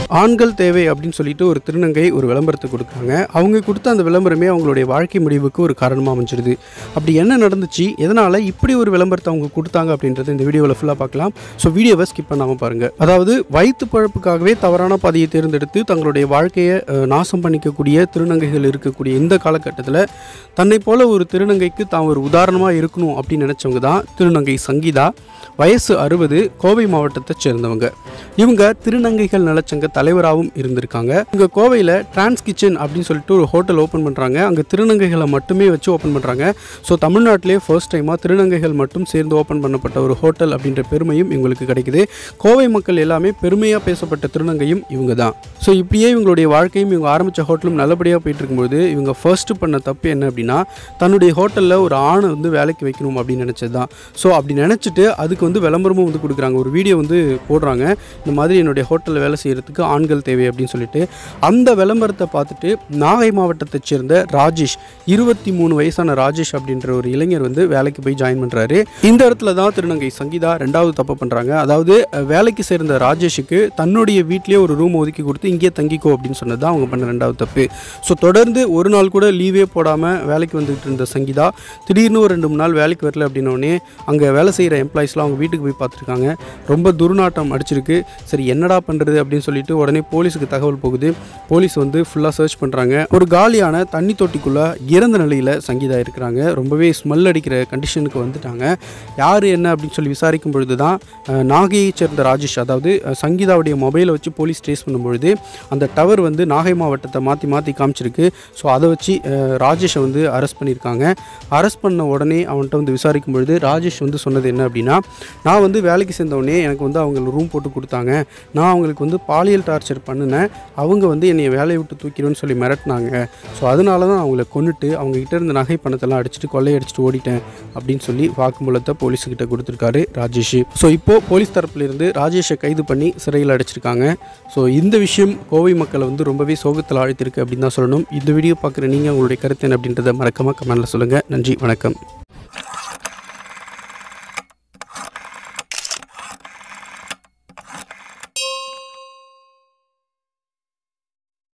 ஆண்கள் தேவை அப்படின்னு சொல்லிட்டு ஒரு திருநங்கை ஒரு விளம்பரத்தை கொடுக்குறாங்க அவங்க கொடுத்த அந்த விளம்பரமே அவங்களுடைய வாழ்க்கை முடிவுக்கு ஒரு காரணமாக அமைஞ்சிருது அப்படி என்ன நடந்துச்சு எதனால் இப்படி ஒரு விளம்பரத்தை அவங்க கொடுத்தாங்க அப்படின்றத இந்த வீடியோவில் ஃபுல்லாக பார்க்கலாம் ஸோ வீடியோவை ஸ்கிப் பண்ணாமல் பாருங்கள் அதாவது வயிற்று பழப்புக்காகவே தவறான பாதையை தேர்ந்தெடுத்து தங்களுடைய வாழ்க்கையை அஹ், நாசம் பண்ணிக்கக்கூடிய திருநங்கைகள் இருக்கக்கூடிய இந்த காலகட்டத்தில் தன்னை போல ஒரு திருநங்கைக்கு தான் ஒரு உதாரணமாக இருக்கணும் அப்படின்னு நினச்சவங்க தான் திருநங்கை சங்கீதா வயசு அறுபது கோவை மாவட்டத்தை சேர்ந்தவங்க இவங்க திருநங்கைகள் நலச்சங்க தலைவராகவும் இருந்திருக்காங்க இவங்க கோவையில் டிரான்ஸ் கிச்சன் அப்படின்னு சொல்லிட்டு ஒரு ஹோட்டல் ஓப்பன் பண்ணுறாங்க அங்கே திருநங்கைகளை மட்டுமே வச்சு ஓப்பன் பண்ணுறாங்க ஸோ தமிழ்நாட்டிலே ஃபர்ஸ்ட் டைமாக திருநங்கைகள் மட்டும் சேர்ந்து ஓப்பன் பண்ணப்பட்ட ஒரு ஹோட்டல் அப்படின்ற பெருமையும் இவங்களுக்கு கிடைக்குது கோவை மக்கள் எல்லாமே பெருமையாக பேசப்பட்ட திருநங்கையும் இவங்க தான் ஸோ இப்படியே இவங்களுடைய வாழ்க்கையும் இவங்க ஆரம்பித்த ஹோட்டலும் நல்லபடியாக போயிட்டு இருக்கும்போது இவங்க ஃபர்ஸ்ட் பண்ண தப்பு என்ன அப்படின்னா தன்னுடைய ஹோட்டலில் ஒரு ஆணை வந்து வேலைக்கு வைக்கணும் அப்படின்னு நினச்சது தான் ஸோ அப்படி நினச்சிட்டு அதுக்கு வந்து விளம்பரமும் வந்து கொடுக்குறாங்க ஒரு வீடியோ வந்து போடுறாங்க இந்த மாதிரி என்னுடைய ஹோட்டலில் வேலை செய்கிறதுக்கு ஆண்கள் தேவை அப்படின்னு சொல்லிட்டு அந்த விளம்பரத்தை பார்த்துட்டு நாகை மாவட்டத்தைச் சேர்ந்த ராஜேஷ் இருபத்தி மூணு வயசான ராஜேஷ் அப்படின்ற ஒரு இளைஞர் வந்து வேலைக்கு போய் ஜாயின் பண்ணுறாரு இந்த இடத்துல தான் திருநங்கை சங்கீதா ரெண்டாவது தப்பு பண்ணுறாங்க அதாவது அஹ், வேலைக்கு சேர்ந்த ராஜேஷுக்கு தன்னுடைய வீட்லேயே ஒரு ரூம் ஒதுக்கி கொடுத்து இங்கேயே தங்கிக்கோ அப்படின்னு சொன்னது தான் அவங்க பண்ண ரெண்டாவது தப்பு ஸோ தொடர்ந்து ஒரு நாள் கூட லீவே போடாமல் வேலைக்கு வந்துகிட்டு இருந்த சங்கீதா திடீர்னு ஒரு ரெண்டு மூணு நாள் வேலைக்கு வரல அப்படின்னோடனே அங்கே வேலை செய்கிற எம்ப்ளாயிஸ்லாம் அவங்க வீட்டுக்கு போய் பார்த்துருக்காங்க ரொம்ப துர்நாட்டம் அடிச்சிருக்கு சரி என்னடா பண்ணுறது அப்படின்னு சொல்லிட்டு உடனே போலீஸுக்கு தகவல் போகுது போலீஸ் வந்து ஃபுல்லாக சர்ச் பண்ணுறாங்க ஒரு காலியான தண்ணி தொட்டிக்குள்ளே இறந்த நிலையில் சங்கீதா இருக்கிறாங்க ரொம்பவே ஸ்மெல் அடிக்கிற கண்டிஷனுக்கு வந்துட்டாங்க யார் என்ன அப்படின்னு சொல்லி விசாரிக்கும் பொழுது தான் அஹ், நாகையைச் சேர்ந்த ராஜேஷ் அதாவது அஹ், சங்கீதாவுடைய மொபைலை வச்சு போலீஸ் ட்ரேஸ் பண்ணும்பொழுது அந்த டவர் வந்து நாகை மாவட்டத்தை மாற்றி மாற்றி காமிச்சிருக்கு ஸோ அதை வச்சு அஹ், ராஜேஷை வந்து அரெஸ்ட் பண்ணியிருக்காங்க அரெஸ்ட் பண்ண உடனே அவன்கிட்ட வந்து விசாரிக்கும் பொழுது ராஜேஷ் வந்து சொன்னது என்ன அப்படின்னா நான் வந்து வேலைக்கு சேர்ந்த உடனே எனக்கு வந்து அவங்க ரூம் போட்டு கொடுத்தாங்க நான் அவங்களுக்கு வந்து பாலியல் டார்ச்சர் பண்ணினேன் அவங்க வந்து என்னை வேலையை விட்டு தூக்கிடுவேன்னு சொல்லி மிரட்டினாங்க ஸோ அதனால தான் அவங்கள கொண்டுட்டு அவங்க கிட்ட இருந்த நகை பணத்தெல்லாம் அடிச்சுட்டு கொள்ளையடிச்சிட்டு ஓடிட்டேன் அப்படின்னு சொல்லி வாக்குமூலத்தை போலீஸுக்கிட்ட கொடுத்துருக்காரு ராஜேஷ் ஸோ இப்போது போலீஸ் தரப்புல இருந்து ராஜேஷை கைது பண்ணி சிறையில் அடைச்சிருக்காங்க ஸோ இந்த விஷயம் கோவை மக்களை வந்து ரொம்பவே சோகத்தில் ஆழ்த்திருக்கு அப்படின்னு தான் சொல்லணும் இந்த வீடியோ பார்க்குற நீங்கள் உங்களுடைய கருத்து என்ன அப்படின்றத மறக்காம கமெண்ட்டில் சொல்லுங்கள் நன்றி வணக்கம்